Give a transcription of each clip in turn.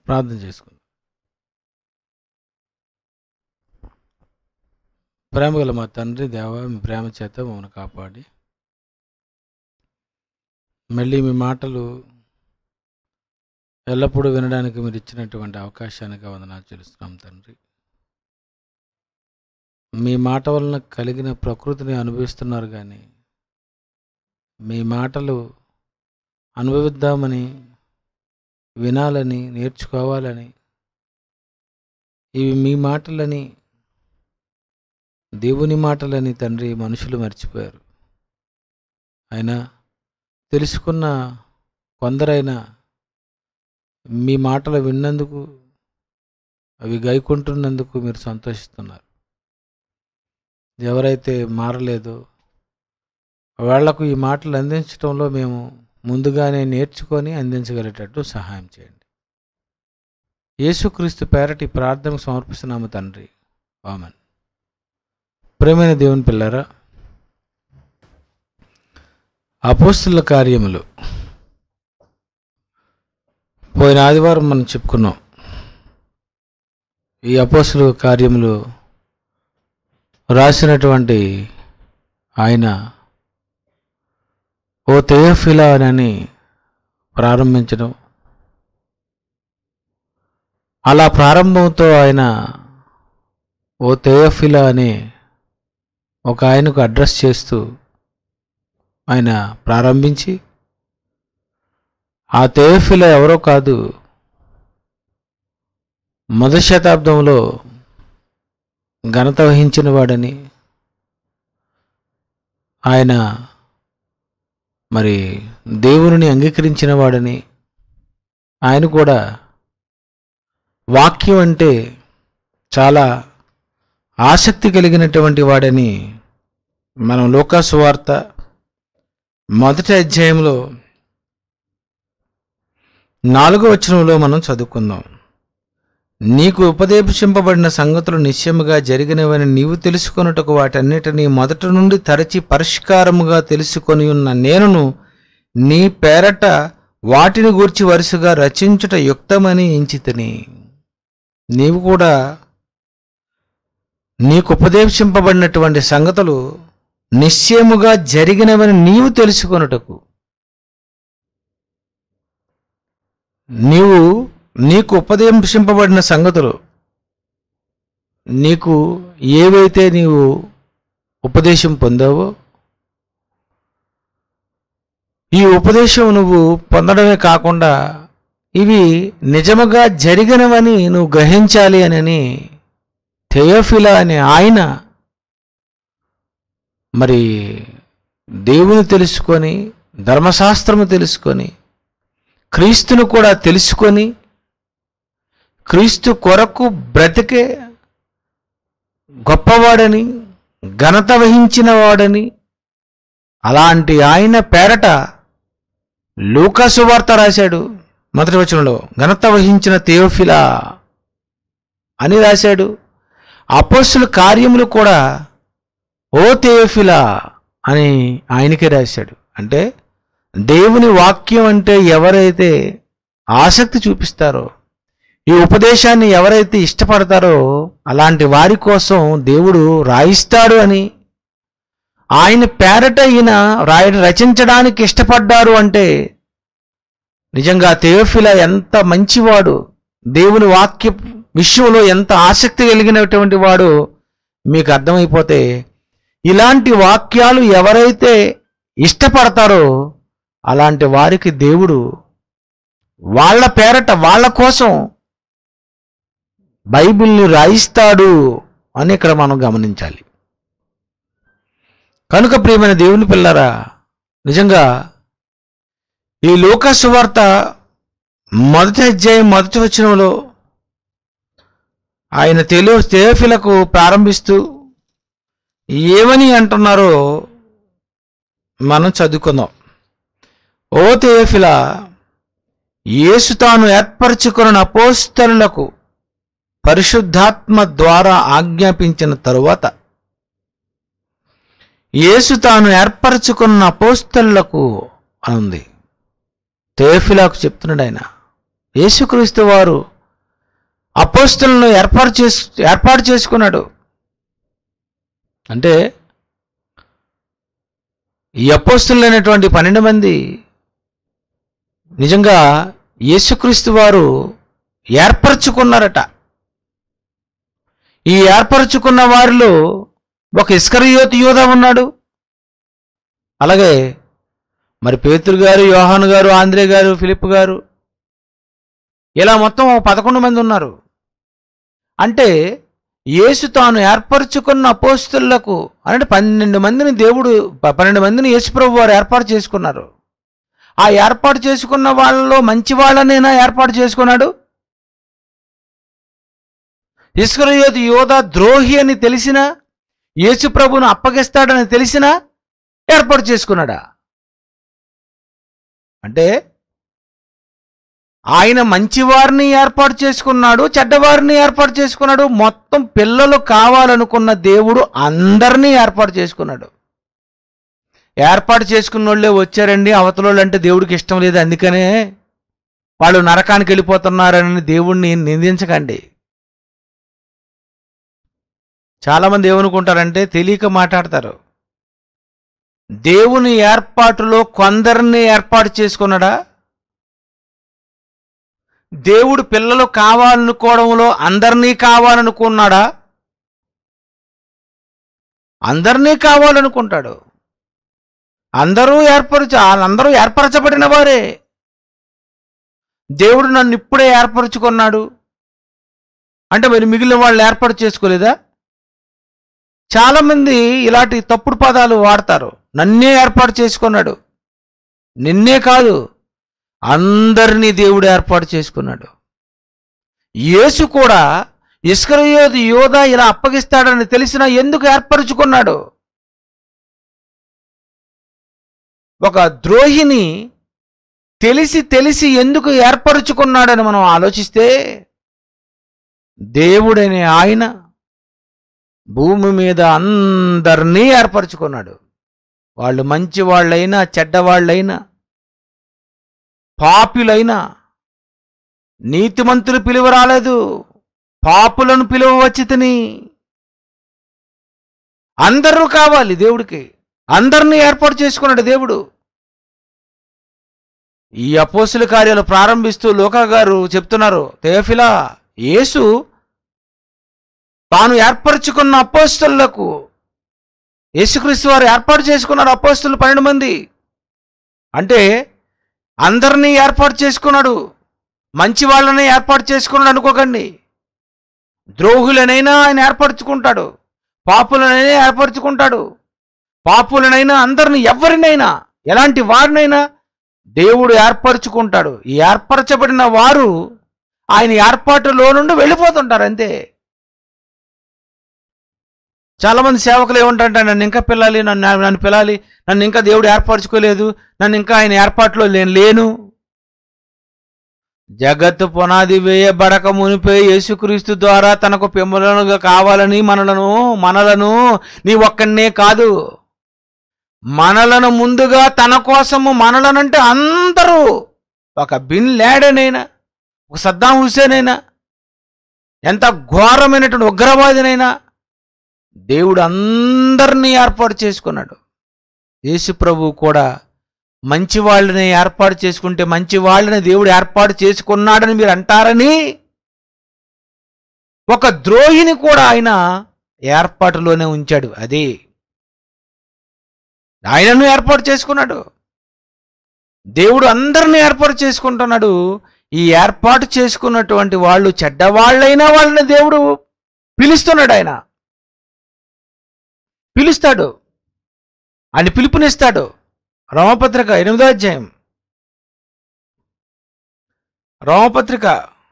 ప్రార్థన చేసుకుందాం ప్రేమగల మా తండ్రి దేవ మీ ప్రేమ చేత మమ్మల్ని కాపాడి మళ్ళీ మీ మాటలు ఎల్లప్పుడూ వినడానికి మీరు ఇచ్చినటువంటి అవకాశానికి వందనాలు చెల్లిస్తున్నాం తండ్రి మీ మాట వలన కలిగిన ప్రకృతిని అనుభవిస్తున్నారు కానీ మీ మాటలు అనుభవిద్దామని వినాలని నేర్చుకోవాలని ఇవి మీ మాటలని దేవుని మాటలని తండ్రి మనుషులు మర్చిపోయారు అయినా తెలుసుకున్న కొందరైనా మీ మాటలు విన్నందుకు అవి గైకుంటున్నందుకు మీరు సంతోషిస్తున్నారు ఎవరైతే మారలేదో వాళ్లకు ఈ మాటలు అందించడంలో మేము ముందుగానే నేర్చుకొని అందించగలిగేటట్టు సహాయం చేయండి యేసుక్రీస్తు పేరటి ప్రార్థనకు సమర్పిస్తున్నాము తండ్రి వామన్ ప్రేమైన దేవుని పిల్లరా అపోస్తుల కార్యములు పోయిన ఆదివారం మనం చెప్పుకున్నాం ఈ అపోస్తుల కార్యములు రాసినటువంటి ఆయన ఓ తెయోఫిలా అని ప్రారంభించడం అలా ప్రారంభంతో ఆయన ఓ తెయోఫిలా అనే ఒక ఆయనకు అడ్రస్ చేస్తూ ఆయన ప్రారంభించి ఆ తెయోఫిలా ఎవరో కాదు మొదటి శతాబ్దంలో ఘనత వహించిన వాడని ఆయన మరి దేవుని అంగీకరించిన వాడని ఆయన కూడా వాక్యం అంటే చాలా ఆసక్తి కలిగినటువంటి వాడని మనం లోకాసు వార్త మొదటి అధ్యాయంలో నాలుగో వచనంలో మనం చదువుకుందాం నీకు ఉపదేశింపబడిన సంగతులు నిశ్చయముగా జరిగినవని నీవు తెలుసుకొనుటకు వాటన్నిటినీ మొదటి నుండి తరచి పరిష్కారముగా తెలుసుకొని ఉన్న నేనును నీ పేరట వాటిని గూర్చి వరుసగా రచించుట యుక్తమని ఎంచితిని నీవు కూడా నీకు ఉపదేశింపబడినటువంటి సంగతులు నిశ్చయముగా జరిగినవని నీవు తెలుసుకొనుటకు నీవు నీకు ఉపదేశింపబడిన సంగతులు నీకు ఏవైతే నీవు ఉపదేశం పొందావో ఈ ఉపదేశం నువ్వు పొందడమే కాకుండా ఇవి నిజముగా జరిగినవని నువ్వు గ్రహించాలి అని థెయోఫిలా అనే ఆయన మరి దేవుని తెలుసుకొని ధర్మశాస్త్రము తెలుసుకొని క్రీస్తును కూడా తెలుసుకొని క్రీస్తు కొరకు బ్రతికే గొప్పవాడని ఘనత వహించిన వాడని అలాంటి ఆయన పేరట లూకాసు వార్త రాశాడు మొదటి వచనంలో ఘనత వహించిన థియోఫిలా అని రాశాడు అపోస్తుల కార్యములు కూడా ఓ థియోఫిలా అని ఆయనకే రాశాడు అంటే దేవుని వాక్యం అంటే ఎవరైతే ఆసక్తి చూపిస్తారో ఈ ఉపదేశాన్ని ఎవరైతే ఇష్టపడతారో అలాంటి వారి కోసం దేవుడు రాయిస్తాడు అని ఆయన పేరట ఈయన రాయ రచించడానికి ఇష్టపడ్డారు అంటే నిజంగా థియోఫిలా ఎంత మంచివాడు దేవుని వాక్య విషయంలో ఎంత ఆసక్తి కలిగినటువంటి వాడు మీకు అర్థమైపోతే ఇలాంటి వాక్యాలు ఎవరైతే ఇష్టపడతారో అలాంటి వారికి దేవుడు వాళ్ళ పేరట వాళ్ళ కోసం బైబిల్ని రాయిస్తాడు అని ఇక్కడ మనం గమనించాలి కనుక ప్రియమైన దేవుని పిల్లరా నిజంగా ఈ లోక సువార్త మొదటి అధ్యాయం మొదటి వచనంలో ఆయన తెలు తేఫిలకు ప్రారంభిస్తూ ఏమని అంటున్నారో మనం చదువుకుందాం ఓ తేఫిల యేసు తాను ఏర్పరచుకున్న అపోస్తలులకు పరిశుద్ధాత్మ ద్వారా ఆజ్ఞాపించిన తరువాత యేసు తాను ఏర్పరచుకున్న అపోస్తలులకు అని ఉంది తేఫిలాకు చెప్తున్నాడు ఆయన యేసుక్రీస్తు వారు అపోస్తులను ఏర్పాటు చేసు ఏర్పాటు చేసుకున్నాడు అంటే ఈ అపోస్తులైనటువంటి పన్నెండు మంది నిజంగా యేసుక్రీస్తు వారు ఏర్పరచుకున్నారట ఈ ఏర్పరచుకున్న వారిలో ఒక ఇస్కరియోతు యోధ ఉన్నాడు అలాగే మరి పేతురు గారు యోహాను గారు ఆంధ్రే గారు ఫిలిప్ గారు ఇలా మొత్తం పదకొండు మంది ఉన్నారు అంటే యేసు తాను ఏర్పరచుకున్న అపోస్తులకు అంటే పన్నెండు మందిని దేవుడు ప- పన్నెండు మందిని యేసుప్రభు వారు ఏర్పాటు చేసుకున్నారు ఆ ఏర్పాటు చేసుకున్న వాళ్ళలో మంచి వాళ్ళనైనా ఏర్పాటు చేసుకున్నాడు ఇస్కరయోతు యోధ ద్రోహి అని తెలిసినా యేసుప్రభును అప్పగిస్తాడని తెలిసినా ఏర్పాటు చేసుకున్నాడా అంటే ఆయన మంచివారిని ఏర్పాటు చేసుకున్నాడు చెడ్డవారిని ఏర్పాటు చేసుకున్నాడు మొత్తం పిల్లలు కావాలనుకున్న దేవుడు అందరినీ ఏర్పాటు చేసుకున్నాడు ఏర్పాటు చేసుకున్న వాళ్ళే వచ్చారండి అవతలోళ్ళు అంటే దేవుడికి ఇష్టం లేదు అందుకనే వాళ్ళు నరకానికి వెళ్ళిపోతున్నారని దేవుణ్ణి నిందించకండి చాలామంది ఏమనుకుంటారంటే తెలియక మాట్లాడతారు దేవుని ఏర్పాటులో కొందరిని ఏర్పాటు చేసుకున్నాడా దేవుడు పిల్లలు కావాలనుకోవడంలో అందరినీ కావాలనుకున్నాడా అందరినీ కావాలనుకుంటాడు అందరూ ఏర్పరచ అందరూ ఏర్పరచబడిన వారే దేవుడు నన్ను ఇప్పుడే ఏర్పరచుకున్నాడు అంటే మరి మిగిలిన వాళ్ళు ఏర్పాటు చేసుకోలేదా చాలామంది ఇలాంటి తప్పుడు పదాలు వాడతారు నన్నే ఏర్పాటు చేసుకున్నాడు నిన్నే కాదు అందరినీ దేవుడు ఏర్పాటు చేసుకున్నాడు యేసు కూడా ఇస్కరయోధ యోధ ఇలా అప్పగిస్తాడని తెలిసినా ఎందుకు ఏర్పరచుకున్నాడు ఒక ద్రోహిని తెలిసి తెలిసి ఎందుకు ఏర్పరచుకున్నాడని మనం ఆలోచిస్తే దేవుడనే ఆయన భూమి మీద అందరినీ ఏర్పరచుకున్నాడు వాళ్ళు మంచి వాళ్ళైనా చెడ్డవాళ్ళైనా పాపులైనా నీతిమంతులు పిలువ రాలేదు పాపులను పిలువ వచ్చితిని అందరూ కావాలి దేవుడికి అందరినీ ఏర్పాటు చేసుకున్నాడు దేవుడు ఈ అపోసుల కార్యాలు ప్రారంభిస్తూ లోకా గారు చెప్తున్నారు తేఫిలా యేసు తాను ఏర్పరచుకున్న అపోస్తులకు యేసుక్రీస్తు వారు ఏర్పాటు చేసుకున్నారు అపోస్తులు పన్నెండు మంది అంటే అందరినీ ఏర్పాటు చేసుకున్నాడు మంచి వాళ్ళని ఏర్పాటు చేసుకున్నాడు అనుకోకండి ద్రోహులనైనా ఆయన ఏర్పరచుకుంటాడు పాపులనైనా ఏర్పరచుకుంటాడు పాపులనైనా అందరిని ఎవరినైనా ఎలాంటి వారినైనా దేవుడు ఏర్పరచుకుంటాడు ఈ ఏర్పరచబడిన వారు ఆయన ఏర్పాటులో నుండి వెళ్ళిపోతుంటారు అంతే చాలా మంది సేవకులు ఏమంటారంటే నన్ను ఇంకా పిల్లాలి నన్ను నన్ను పిలాలి నన్ను ఇంకా దేవుడు ఏర్పరచుకోలేదు నన్ను ఇంకా ఆయన ఏర్పాట్లో నేను లేను జగత్తు పునాది వేయబడక మునిపే యేసుక్రీస్తు ద్వారా తనకు పెంబులనుగా కావాలని మనలను మనలను నీ ఒక్కనే కాదు మనలను ముందుగా తన కోసము మనలనంటే అందరూ ఒక బిన్ లాడెన్ అయినా ఒక సద్దాం హుసేన్ అయినా ఎంత ఘోరమైనటువంటి ఉగ్రవాదినైనా దేవుడు అందరినీ ఏర్పాటు చేసుకున్నాడు యేసు ప్రభు కూడా మంచి వాళ్ళని ఏర్పాటు చేసుకుంటే మంచి వాళ్ళని దేవుడు ఏర్పాటు చేసుకున్నాడని మీరు అంటారని ఒక ద్రోహిని కూడా ఆయన ఏర్పాటులోనే ఉంచాడు అది ఆయనను ఏర్పాటు చేసుకున్నాడు దేవుడు అందరిని ఏర్పాటు చేసుకుంటున్నాడు ఈ ఏర్పాటు చేసుకున్నటువంటి వాళ్ళు చెడ్డవాళ్ళైనా వాళ్ళని దేవుడు పిలుస్తున్నాడు ఆయన పిలుస్తాడు ఆయన పిలుపునిస్తాడు రోమపత్రిక ఎనిమిదో అధ్యాయం రోమపత్రిక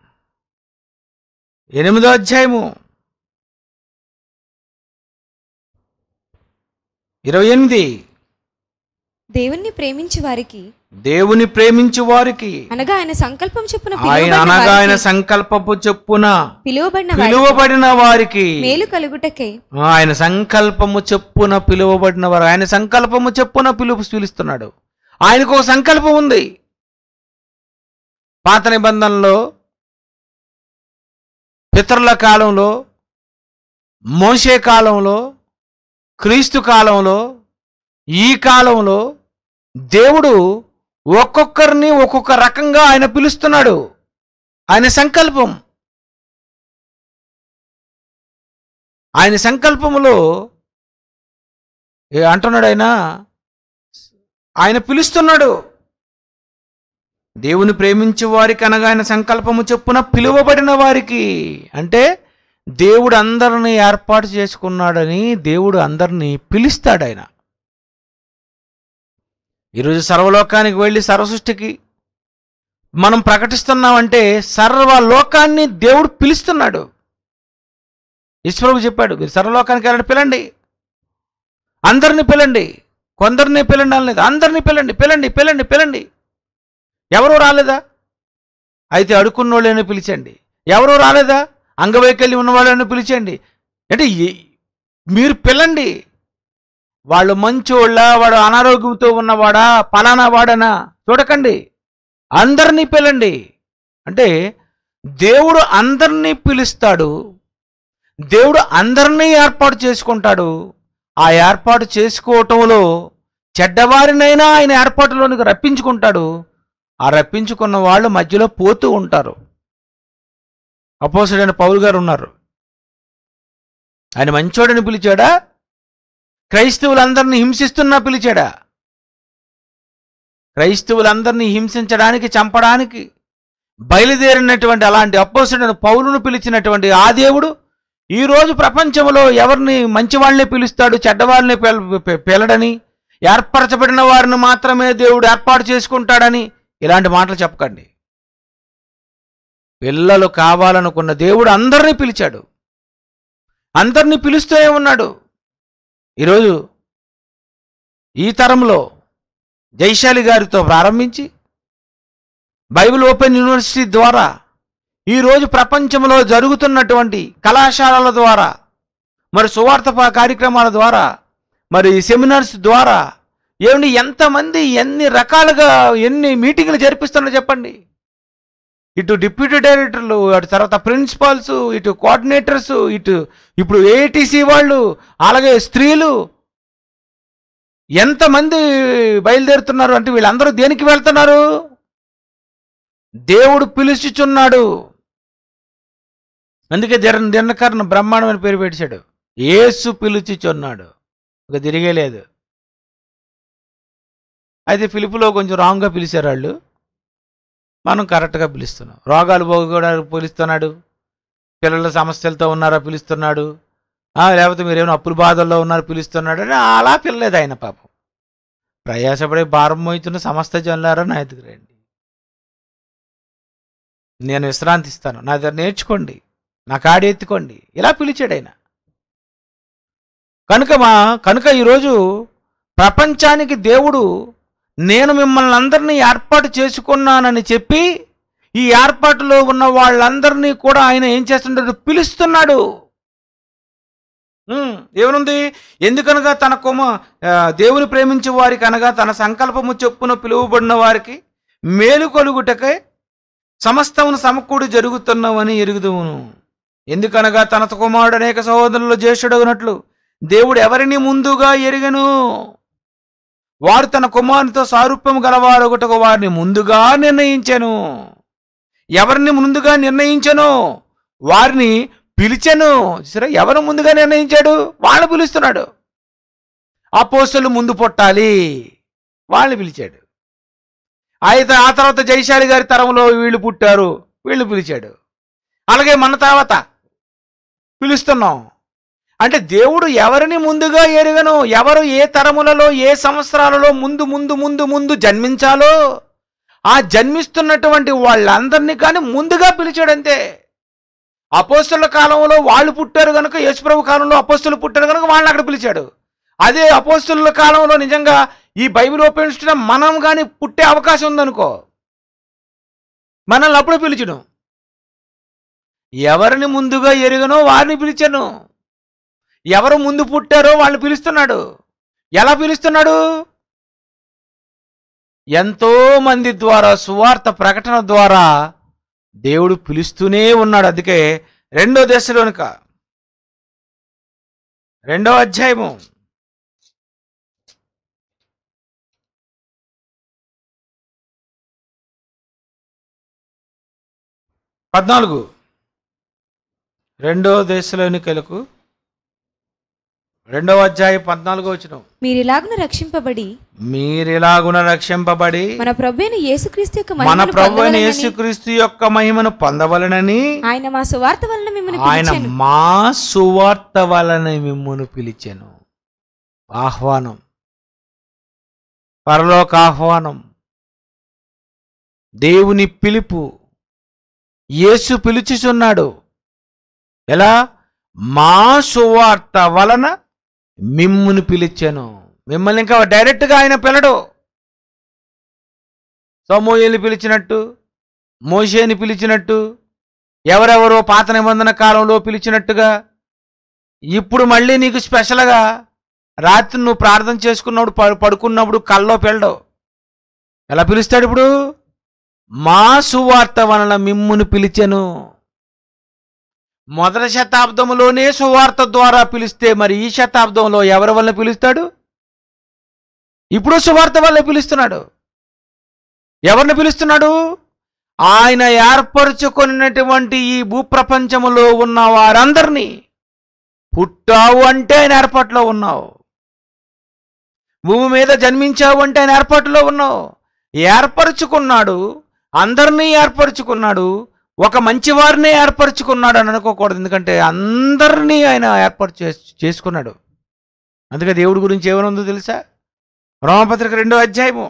ఎనిమిదో అధ్యాయము ఇరవై ఎనిమిది దేవుణ్ణి ప్రేమించి వారికి దేవుని ప్రేమించు వారికి అనగా ఆయన సంకల్పం చొప్పున ఆయన పిలువబడిన అనగా ఆయన వారికి- సంకల్పపు చొప్పున పిలువబడిన వారికి పిలువబడిన వారికి మేలు కలుగుటకే ఆయన సంకల్పము చెప్పున పిలువబడిన వారు ఆయన సంకల్పము చెప్పున పిలుపు పిలుస్తున్నాడు ఆయనకు ఒక సంకల్పం ఉంది పాత నిబంధనలో పితరుల కాలంలో మోషే కాలంలో క్రీస్తు కాలంలో ఈ కాలంలో దేవుడు ఒక్కొక్కరిని ఒక్కొక్క రకంగా ఆయన పిలుస్తున్నాడు ఆయన సంకల్పం ఆయన సంకల్పములో ఏ అంటున్నాడు ఆయన ఆయన పిలుస్తున్నాడు దేవుని ప్రేమించే వారికి అనగా ఆయన సంకల్పము చొప్పున పిలువబడిన వారికి అంటే దేవుడు అందరిని ఏర్పాటు చేసుకున్నాడని దేవుడు అందరినీ పిలుస్తాడు ఆయన ఈరోజు సర్వలోకానికి వెళ్ళి సర్వసృష్టికి మనం ప్రకటిస్తున్నామంటే సర్వలోకాన్ని దేవుడు పిలుస్తున్నాడు ఈశ్వరుడు చెప్పాడు మీరు సర్వలోకానికి వెళ్ళండి పిలండి అందరిని పిలండి కొందరిని పిలండి అనలేదు అందరినీ పిలండి పిలండి పిలండి పిలండి ఎవరు రాలేదా అయితే అడుక్కున్న వాళ్ళని పిలిచండి ఎవరు రాలేదా అంగవైకల్యం ఉన్న వాళ్ళని పిలిచండి అంటే ఏ- మీరు పిల్లండి వాళ్ళు మంచోళ్ళ వాడు అనారోగ్యంతో ఉన్నవాడా పలానా వాడనా చూడకండి అందరినీ పిలండి అంటే దేవుడు అందరినీ పిలుస్తాడు దేవుడు అందరినీ ఏర్పాటు చేసుకుంటాడు ఆ ఏర్పాటు చేసుకోవటంలో చెడ్డవారినైనా ఆయన ఏర్పాటులోనికి రప్పించుకుంటాడు ఆ రప్పించుకున్న వాళ్ళు మధ్యలో పోతూ ఉంటారు అపోసడైన పౌలు గారు ఉన్నారు ఆయన మంచోడని పిలిచాడా క్రైస్తవులందరినీ హింసిస్తున్నా పిలిచాడా క్రైస్తవులందరినీ హింసించడానికి చంపడానికి బయలుదేరినటువంటి అలాంటి అపోసడైన పౌలును పిలిచినటువంటి ఆ దేవుడు ఈ రోజు ప్రపంచంలో ఎవరిని మంచి వాళ్ళని పిలుస్తాడు చెడ్డవాళ్ళని పిల- పి- పిలడని ఏర్పరచబడిన వారిని మాత్రమే దేవుడు ఏర్పాటు చేసుకుంటాడని ఇలాంటి మాటలు చెప్పకండి పిల్లలు కావాలనుకున్న దేవుడు అందరినీ పిలిచాడు అందరినీ పిలుస్తూనే ఉన్నాడు ఈరోజు ఈ తరంలో జైశాలి గారితో ప్రారంభించి బైబిల్ ఓపెన్ యూనివర్సిటీ ద్వారా ఈరోజు ప్రపంచంలో జరుగుతున్నటువంటి కళాశాలల ద్వారా మరి సువార్త ప- కార్యక్రమాల ద్వారా మరి సెమినార్స్ ద్వారా ఏమండి ఎంతమంది ఎన్ని రకాలుగా ఎన్ని మీటింగ్లు జరిపిస్తున్నారో చెప్పండి ఇటు డిప్యూటీ డైరెక్టర్లు అటు తర్వాత ప్రిన్సిపాల్స్ ఇటు కోఆర్డినేటర్స్ ఇటు ఇప్పుడు ఏఐటీసీ వాళ్ళు అలాగే స్త్రీలు ఎంతమంది బయలుదేరుతున్నారు అంటే వీళ్ళందరూ దేనికి వెళ్తున్నారు దేవుడు పిలుచుచున్నాడు అందుకే దిర దినకరణ బ్రహ్మాండమైన పేరు పెట్టాడు ఏసు పిలుచుచున్నాడు ఇక తిరిగేలేదు అయితే పిలుపులో కొంచెం రాంగ్గా పిలిచారు వాళ్ళు మనం కరెక్ట్గా పిలుస్తున్నాం రోగాలు పోగొడానికి పిలుస్తున్నాడు పిల్లల సమస్యలతో ఉన్నారా పిలుస్తున్నాడు ఆ, లేకపోతే మీరేమైనా అప్పుల బాధల్లో ఉన్నారో పిలుస్తున్నాడు అని అలా పిల్లలేదు ఆయన పాపం ప్రయాసపడే భారం మోయితున్న సమస్త జనులారా నా ఎదుగు రండి నేను విశ్రాంతి ఇస్తాను నా దగ్గర నేర్చుకోండి నా కాడి ఎత్తుకోండి ఇలా పిలిచాడు ఆయన కనుక మా కనుక ఈరోజు ప్రపంచానికి దేవుడు నేను మిమ్మల్ని అందరినీ ఏర్పాటు చేసుకున్నానని చెప్పి ఈ ఏర్పాటులో ఉన్న వాళ్ళందరినీ కూడా ఆయన ఏం చేస్తున్నాడు పిలుస్తున్నాడు ఉమ్, ఏమనుంది ఎందుకనగా తన కొమ ఆ, దేవుని ప్రేమించే వారికి అనగా తన సంకల్పము చొప్పున పిలువబడిన వారికి మేలు కొలుగుటకై సమస్తమును సమకూడి జరుగుతున్నవని ఎరుగుదువును ఎందుకనగా తన కుమారుడు అనేక సహోదరులు జ్యేష్ఠుడగినట్లు దేవుడు ఎవరిని ముందుగా ఎరిగను వారు తన కుమారునితో సారూప్యము గలవారొకటకు వారిని ముందుగా నిర్ణయించెను ఎవరిని ముందుగా నిర్ణయించను వారిని పిలిచెను సరే ఎవరు ముందుగా నిర్ణయించాడు వాళ్ళని పిలుస్తున్నాడు అపోస్తులు ముందు పుట్టాలి వాళ్ళని పిలిచాడు అయితే ఆ తర్వాత జైశాలి గారి తరంలో వీళ్ళు పుట్టారు వీళ్ళు పిలిచాడు అలాగే మన తర్వాత పిలుస్తున్నాం అంటే దేవుడు ఎవరిని ముందుగా ఎరుగను ఎవరు ఏ తరములలో ఏ సంవత్సరాలలో ముందు ముందు ముందు ముందు జన్మించాలో ఆ జన్మిస్తున్నటువంటి వాళ్ళందరినీ కానీ ముందుగా పిలిచాడు అంతే అపోస్తుల కాలంలో వాళ్ళు పుట్టారు కనుక యేసుప్రభు కాలంలో అపోస్తులు పుట్టారు కనుక వాళ్ళని అక్కడ పిలిచాడు అదే అపోస్తుల కాలంలో నిజంగా ఈ బైబిల్ ఓపెన్ చేసిన మనం కానీ పుట్టే అవకాశం ఉందనుకో మనల్ని అప్పుడు పిలిచను ఎవరిని ముందుగా ఎరుగనో వారిని పిలిచాను ఎవరు ముందు పుట్టారో వాళ్ళు పిలుస్తున్నాడు ఎలా పిలుస్తున్నాడు ఎంతో మంది ద్వారా సువార్త ప్రకటన ద్వారా దేవుడు పిలుస్తూనే ఉన్నాడు అందుకే రెండో దశలోనిక రెండో అధ్యాయము పద్నాలుగు రెండో దేశలోనికలకు రెండవ అధ్యాయం పద్నాలుగో వచ్చిన మీరిలాగున రక్షింపబడి మీరిలాగున రక్షింపబడి మన ప్రభు అయిన యేసుక్రీస్తు యొక్క మన మహిమను ప్రభు అయిన పొందవలెనని యేసుక్రీస్తు యొక్క మహిమను పొందవలనని ఆయన మా సువార్త వలన మిమ్మల్ని ఆయన పిలిచాను మా సువార్త వలన మిమ్మును పిలిచాను ఆహ్వానం పరలోక ఆహ్వానం దేవుని పిలుపు యేసు పిలుచుచున్నాడు ఎలా మా సువార్త వలన మిమ్మును పిలిచాను మిమ్మల్ని ఇంకా డైరెక్ట్గా ఆయన పిలడు సమూహని పిలిచినట్టు మోషేని పిలిచినట్టు ఎవరెవరో పాత నిబంధన కాలంలో పిలిచినట్టుగా ఇప్పుడు మళ్ళీ నీకు స్పెషల్గా రాత్రి నువ్వు ప్రార్థన చేసుకున్నప్పుడు పడు పడుకున్నప్పుడు కల్లో పెళ్ళడు ఎలా పిలుస్తాడు ఇప్పుడు మా సువార్త వలన మిమ్మును పిలిచెను మొదటి శతాబ్దంలోనే సువార్త ద్వారా పిలిస్తే మరి ఈ శతాబ్దంలో ఎవరి వల్ల పిలుస్తాడు ఇప్పుడు సువార్త వల్ల పిలుస్తున్నాడు ఎవరిని పిలుస్తున్నాడు ఆయన ఏర్పరచుకున్నటువంటి ఈ భూప్రపంచములో ఉన్న వారందరినీ పుట్టావు అంటే ఆయన ఏర్పాటులో ఉన్నావు భూమి మీద జన్మించావు అంటే ఆయన ఏర్పాటులో ఉన్నావు ఏర్పరచుకున్నాడు అందరినీ ఏర్పరచుకున్నాడు ఒక మంచివారిని ఏర్పరచుకున్నాడు అని అనుకోకూడదు ఎందుకంటే అందరినీ ఆయన ఏర్పాటు చేసు చేసుకున్నాడు అందుకే దేవుడి గురించి ఏమైనా ఉందో తెలుసా రోమపత్రిక రెండో అధ్యాయము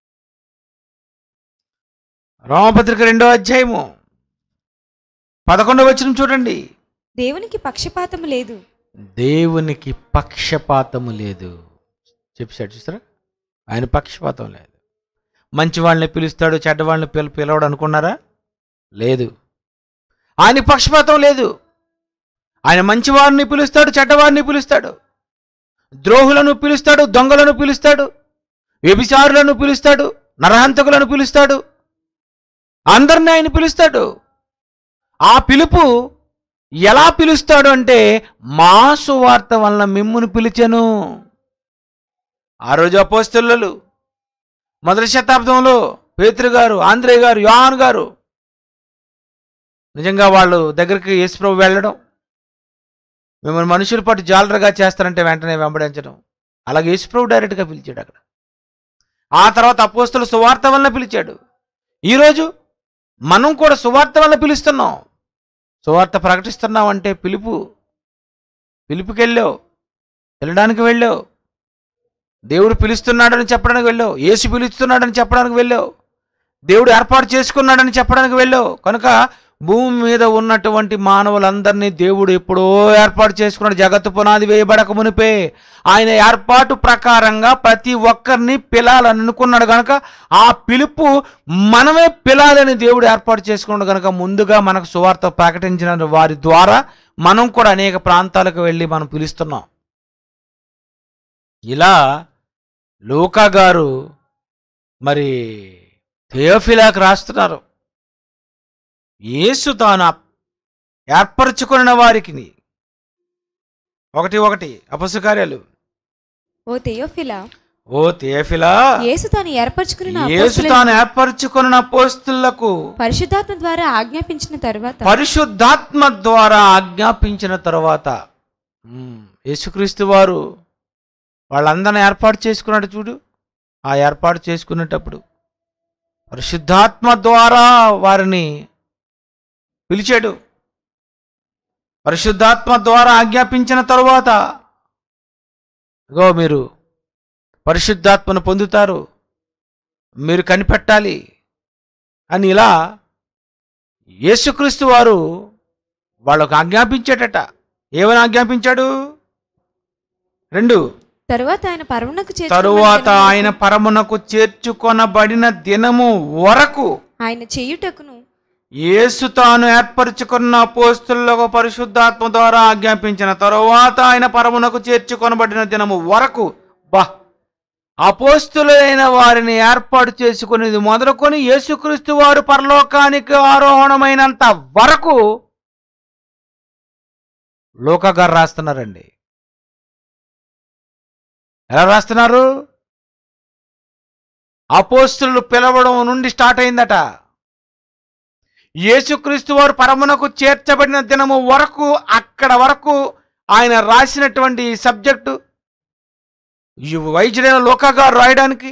రోమపత్రిక రెండో అధ్యాయము పదకొండవ వచనం చూడండి దేవునికి పక్షపాతము లేదు దేవునికి పక్షపాతము లేదు చెప్పాడు చూసారా ఆయన పక్షపాతం లేదు మంచి వాళ్ళని పిలుస్తాడు చెడ్డ వాళ్ళని పిల పిలవడు అనుకున్నారా లేదు ఆయన పక్షపాతం లేదు ఆయన మంచివారిని పిలుస్తాడు చెడ్డవారిని పిలుస్తాడు ద్రోహులను పిలుస్తాడు దొంగలను పిలుస్తాడు వ్యభిచారులను పిలుస్తాడు నరహంతకులను పిలుస్తాడు అందరిని ఆయన పిలుస్తాడు ఆ పిలుపు ఎలా పిలుస్తాడు అంటే మా సువార్త వలన మిమ్మును పిలిచెను ఆ రోజు అపోస్తలు మొదటి శతాబ్దంలో పేతురు గారు ఆంధ్రే గారు యోహాన్ గారు నిజంగా వాళ్ళు దగ్గరికి యేసుప్రభు వెళ్ళడం మిమ్మల్ని మనుషుల పాటు జాలరగా చేస్తారంటే వెంటనే వెంబడించడం అలాగే యేసుప్రభు డైరెక్ట్గా పిలిచాడు అక్కడ ఆ తర్వాత అపోస్తులు సువార్త వలన పిలిచాడు ఈరోజు మనం కూడా సువార్త వలన పిలుస్తున్నాం సువార్త ప్రకటిస్తున్నాం అంటే పిలుపు పిలుపుకి వెళ్ళావు వెళ్ళడానికి వెళ్ళావు దేవుడు పిలుస్తున్నాడని చెప్పడానికి వెళ్ళావు యేసు పిలుస్తున్నాడని చెప్పడానికి వెళ్ళావు దేవుడు ఏర్పాటు చేసుకున్నాడని చెప్పడానికి వెళ్ళావు కనుక భూమి మీద ఉన్నటువంటి మానవులందరినీ దేవుడు ఎప్పుడో ఏర్పాటు చేసుకున్నాడు జగత్తు పునాది వేయబడక మునిపే ఆయన ఏర్పాటు ప్రకారంగా ప్రతి ఒక్కరిని పిలాలని అనుకున్నాడు కనుక ఆ పిలుపు మనమే పిలాలని దేవుడు ఏర్పాటు చేసుకున్నాడు కనుక ముందుగా మనకు సువార్త ప్రకటించిన వారి ద్వారా మనం కూడా అనేక ప్రాంతాలకు వెళ్ళి మనం పిలుస్తున్నాం ఇలా లూకా గారు మరి థియోఫిలాకు రాస్తున్నారు యేసు తాను ఏర్పరచుకున్న వారికి ఒకటి ఒకటి అపసుకార్యాలు ఓ తెయోఫిలా ఓ థియోఫిలా యేసు తాను ఏర్పరచుకున్న యేసు తాను ఏర్పరచుకున్న పోస్తులకు పరిశుద్ధాత్మ ద్వారా ఆజ్ఞాపించిన తర్వాత పరిశుద్ధాత్మ ద్వారా ఆజ్ఞాపించిన తర్వాత ఉమ్, యేసుక్రీస్తు వారు వాళ్ళందరిని ఏర్పాటు చేసుకున్నాడు చూడు ఆ ఏర్పాటు చేసుకునేటప్పుడు పరిశుద్ధాత్మ ద్వారా వారిని పిలిచాడు పరిశుద్ధాత్మ ద్వారా ఆజ్ఞాపించిన తరువాత ఇగో మీరు పరిశుద్ధాత్మను పొందుతారు మీరు కనిపెట్టాలి అని ఇలా యేసుక్రీస్తు వారు వాళ్ళకు ఆజ్ఞాపించాడట ఏమని ఆజ్ఞాపించాడు రెండు తరువాత ఆయన పరమునకు చేర్చుకున్న తరువాత దినమున ఆయన పరమునకు చేర్చుకొనబడిన దినము వరకు ఆయన చేయుటకును యేసు తాను ఏర్పరచుకున్న అపోస్తులకు పరిశుద్ధాత్మ ద్వారా ఆజ్ఞాపించిన తరువాత ఆయన పరమునకు చేర్చుకొనబడిన దినము వరకు బా అపోస్తులైన వారిని ఏర్పాటు చేసుకునేది మొదలుకొని యేసుక్రీస్తు వారు పరలోకానికి ఆరోహణమైనంత వరకు లోకా గారు రాస్తున్నారండి ఎలా రాస్తున్నారు అపోస్తులు పిలవడం నుండి స్టార్ట్ అయిందట యేసుక్రీస్తు వారు పరమునకు చేర్చబడిన దినము వరకు అక్కడ వరకు ఆయన రాసినటువంటి ఈ సబ్జెక్టు ఈ వైద్యుడైన లోకా గారు రాయడానికి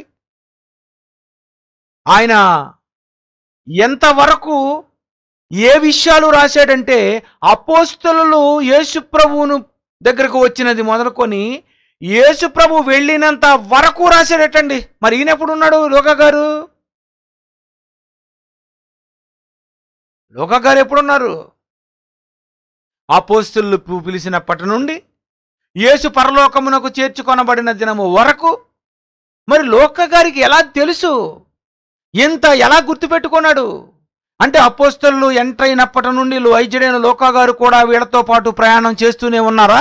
ఆయన ఎంతవరకు ఏ విషయాలు రాశాడంటే అపోస్తలు యేసు ప్రభువును దగ్గరకు వచ్చినది మొదలుకొని యేసు ప్రభు వెళ్ళినంత వరకు రాశాడటండి మరి ఈయన ఎప్పుడు ఉన్నాడు లోక గారు లోక గారు ఎప్పుడున్నారు అపోస్తులు పిలిచినప్పటి నుండి యేసు పరలోకమునకు చేర్చుకొనబడిన దినము వరకు మరి లోక గారికి ఎలా తెలుసు ఎంత ఎలా గుర్తుపెట్టుకున్నాడు అంటే అపోస్తలు ఎంటర్ అయినప్పటి నుండి వైద్యుడైన లోకా గారు కూడా వీళ్ళతో పాటు ప్రయాణం చేస్తూనే ఉన్నారా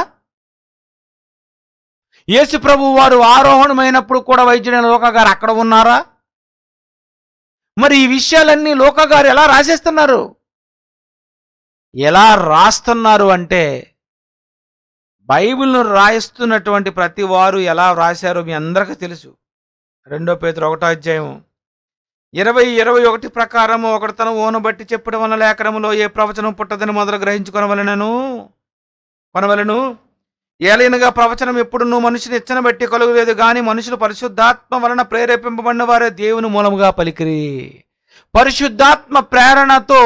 యేసు ప్రభు వారు ఆరోహణమైనప్పుడు కూడా వైద్యుడైన లోకా గారు అక్కడ ఉన్నారా మరి ఈ విషయాలన్నీ లోకా గారు ఎలా రాసేస్తున్నారు ఎలా రాస్తున్నారు అంటే బైబిల్ను రాయిస్తున్నటువంటి ప్రతి వారు ఎలా రాశారో మీ అందరికీ తెలుసు రెండో పేతురు ఒకటో అధ్యాయం ఇరవై ఇరవై ఒకటి ప్రకారం ఒకటి తన ఓను బట్టి చెప్పడం వల్ల లేఖనములో ఏ ప్రవచనం పుట్టదని మొదలు గ్రహించుకొనవలెనను కొనవలను ఏలైనగా ప్రవచనం ఎప్పుడును మనుషుని ఇచ్చన బట్టి కలుగులేదు కానీ మనుషులు పరిశుద్ధాత్మ వలన ప్రేరేపింపబడిన వారే దేవుని మూలముగా పలికిరి పరిశుద్ధాత్మ ప్రేరణతో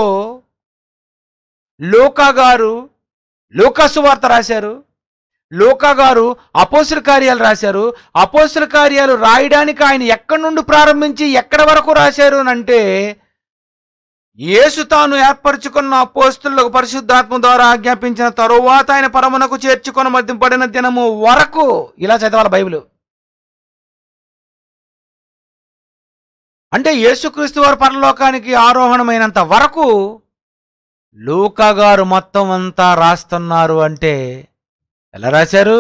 లోకా గారు లోకాసు వార్త రాశారు లోకా గారు అపోసుల కార్యాలు రాశారు అపోసుల కార్యాలు రాయడానికి ఆయన ఎక్కడి నుండి ప్రారంభించి ఎక్కడి వరకు రాశారు అని అంటే యేసు తాను ఏర్పరచుకున్న అపోస్తులకు పరిశుద్ధాత్మ ద్వారా ఆజ్ఞాపించిన తరువాత ఆయన పరమునకు చేర్చుకొని మధ్యపడిన దినము వరకు ఇలా చదవాలి బైబిల్ అంటే యేసుక్రీస్తు వారు పరలోకానికి ఆరోహణమైనంత వరకు లూకా గారు మొత్తం అంతా రాస్తున్నారు అంటే ఎలా రాశారు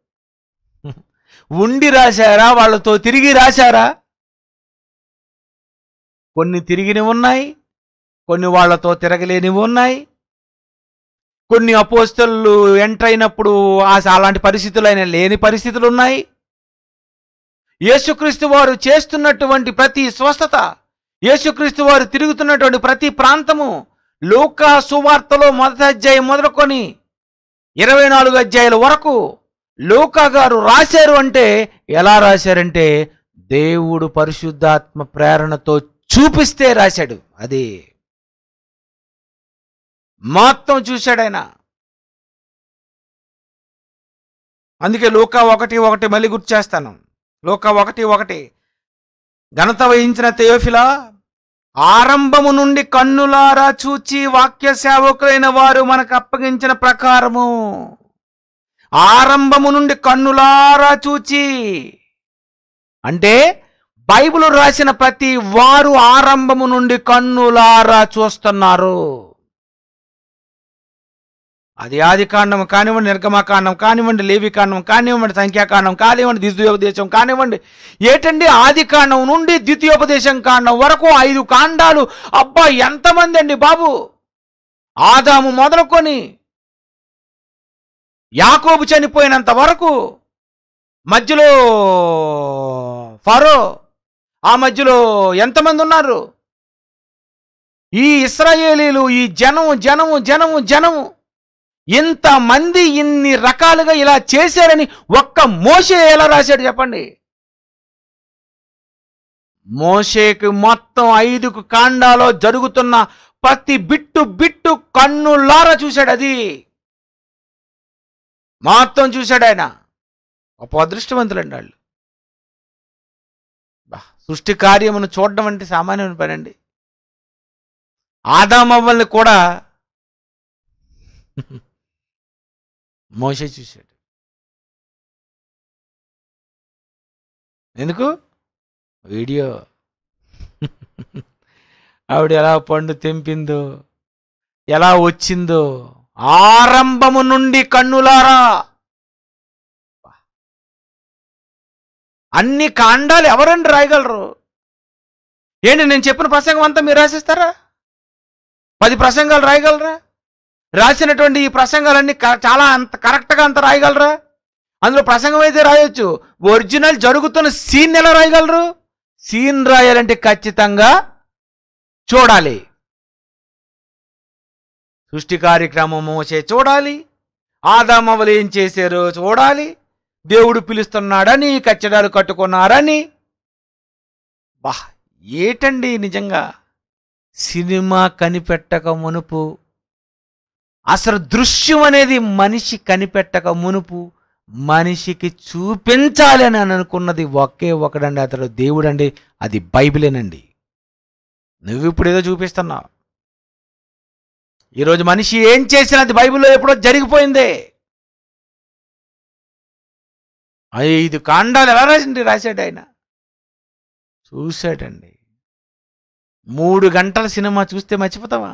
ఉండి రాశారా వాళ్ళతో తిరిగి రాశారా కొన్ని తిరిగినవి ఉన్నాయి కొన్ని వాళ్ళతో తిరగలేనివి ఉన్నాయి కొన్ని అపోస్తలు ఎంటర్ అయినప్పుడు ఆ- అలాంటి పరిస్థితులు అయిన లేని పరిస్థితులు ఉన్నాయి యేసుక్రీస్తు వారు చేస్తున్నటువంటి ప్రతి స్వస్థత యేసుక్రీస్తు వారు తిరుగుతున్నటువంటి ప్రతి ప్రాంతము లూకా సువార్తలో మొదటి అధ్యాయం మొదలుకొని ఇరవై నాలుగు అధ్యాయుల వరకు లూకా గారు రాశారు అంటే ఎలా రాశారంటే దేవుడు పరిశుద్ధాత్మ ప్రేరణతో చూపిస్తే రాశాడు అది మొత్తం చూశాడు ఆయన అందుకే లోకా ఒకటి ఒకటి మళ్ళీ గుర్తు చేస్తాను లోకా ఒకటి ఒకటి ఘనత వహించిన తెయోఫిలా ఆరంభము నుండి కన్నులారా చూచి వాక్య సేవకులైన వారు మనకు అప్పగించిన ప్రకారము ఆరంభము నుండి కన్నులారా చూచి అంటే బైబిల్ రాసిన ప్రతి వారు ఆరంభము నుండి కన్నులారా చూస్తున్నారు అది ఆది కాండం కానివ్వండి నిర్గమకాండం కానివ్వండి లేవి కాండం కానివ్వండి సంఖ్యాకాండం కానివ్వండి ద్వితీయోపదేశం కానివ్వండి ఏటండి ఆది కాండం నుండి ద్వితీయోపదేశం కాండం వరకు ఐదు కాండాలు అబ్బా ఎంతమంది అండి బాబు ఆదాము మొదలుకొని యాకోబు చనిపోయినంత వరకు మధ్యలో ఫరో ఆ మధ్యలో ఎంతమంది ఉన్నారు ఈ ఇస్రాయేలీలు ఈ జనము జనము జనము జనము ఇంతమంది ఇన్ని రకాలుగా ఇలా చేశారని ఒక్క మోషే ఎలా రాశాడు చెప్పండి మోషేకి మొత్తం ఐదుకు కాండాలో జరుగుతున్న ప్రతి బిట్టు బిట్టు కన్నులారా చూశాడు అది మొత్తం చూశాడు ఆయన గొప్ప అదృష్టవంతులండి వాళ్ళు బా, సృష్టి కార్యమును చూడడం అంటే సామాన్యమైన పని అండి ఆదామవ్వల్ని కూడా మోసే చూశాడు ఎందుకు వీడియో ఆవిడ ఎలా పండు తెంపిందో ఎలా వచ్చిందో ఆరంభము నుండి కన్నులారా అన్ని కాండాలు ఎవరండి రాయగలరు ఏంటి నేను చెప్పిన ప్రసంగం అంతా మీరు రాసిస్తారా పది ప్రసంగాలు రాయగలరా రాసినటువంటి ఈ ప్రసంగాలన్నీ క- చాలా అంత కరెక్ట్గా అంత రాయగలరా అందులో ప్రసంగం అయితే రాయొచ్చు ఒరిజినల్ జరుగుతున్న సీన్ ఎలా రాయగలరు సీన్ రాయాలంటే ఖచ్చితంగా చూడాలి సృష్టి కార్యక్రమము చే చూడాలి ఆదామవలు ఏం చేశారో చూడాలి దేవుడు పిలుస్తున్నాడని కచ్చడాలు కట్టుకున్నారని బా ఏటండి నిజంగా సినిమా కనిపెట్టక మునుపు అసలు దృశ్యం అనేది మనిషి కనిపెట్టక మునుపు మనిషికి చూపించాలి అని అనుకున్నది ఒకే ఒకడండి అతడు దేవుడండి అది బైబిలేనండి నువ్వు ఇప్పుడు ఏదో చూపిస్తున్నావు ఈరోజు మనిషి ఏం చేసినా అది బైబిల్లో ఎప్పుడో జరిగిపోయిందే ఐదు కాండాలు ఎలా రాసింది రాశాడు ఆయన చూశాడండి మూడు గంటల సినిమా చూస్తే మర్చిపోతావా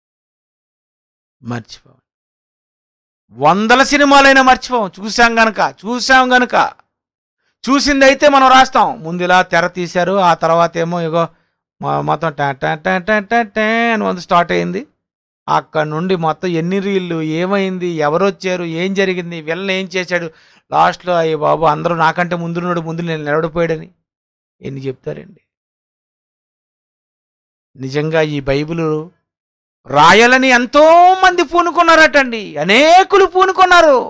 మర్చిపో వందల సినిమాలైనా మర్చిపోం చూసాం గనక చూసాం గనక చూసింది అయితే మనం రాస్తాం ముందు ఇలా తెర తీశారు ఆ తర్వాత ఏమో ఇగో మొ- మొత్తం టా టా టా టా టా టా అని వంద స్టార్ట్ అయింది అక్కడ నుండి మొత్తం ఎన్ని రీళ్ళు ఏమైంది ఎవరు వచ్చారు ఏం జరిగింది వీళ్ళని ఏం చేశాడు లాస్ట్లో అయ్యి బాబు అందరూ నాకంటే ముందున్నాడు ముందు నేను నిలబడిపోయాడని ఎన్ని చెప్తారండి నిజంగా ఈ బైబిల్ రాయాలని ఎంతో మంది పూనుకున్నారటండి అనేకులు పూనుకున్నారు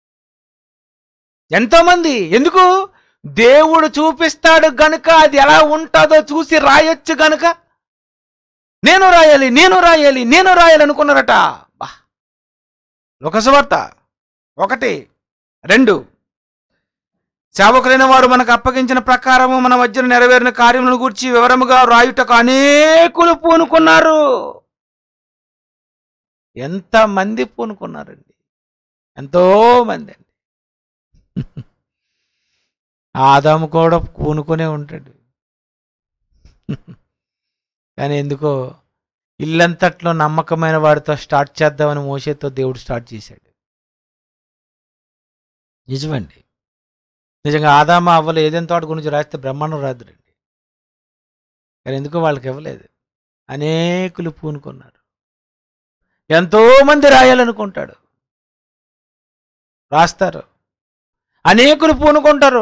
ఎంతో మంది ఎందుకు దేవుడు చూపిస్తాడు గనుక అది ఎలా ఉంటుందో చూసి రాయొచ్చు గనుక నేను రాయాలి నేను రాయాలి నేను రాయాలి అనుకున్నారట బా లోకసువార్త ఒకటి రెండు సేవకులైన వారు మనకు అప్పగించిన ప్రకారము మన మధ్యన నెరవేరిన కార్యములను గురించి వివరముగా రాయుటకు అనేకులు పూనుకున్నారు ఎంత మంది పూనుకున్నారండి ఎంతో మంది అండి ఆదాము కూడా పూనుకునే ఉంటాడు కానీ ఎందుకో ఇల్లంతట్లో నమ్మకమైన వాడితో స్టార్ట్ చేద్దామని మోసేతో దేవుడు స్టార్ట్ చేశాడు నిజమండి నిజంగా ఆదామ అవ్వలు ఏదైనా తోట గురించి రాస్తే బ్రహ్మాండం రాదురండి కానీ ఎందుకో వాళ్ళకి ఇవ్వలేదు అనేకులు పూనుకున్నారు ఎంతో మంది రాయాలనుకుంటాడు రాస్తారు అనేకులు పూనుకుంటారు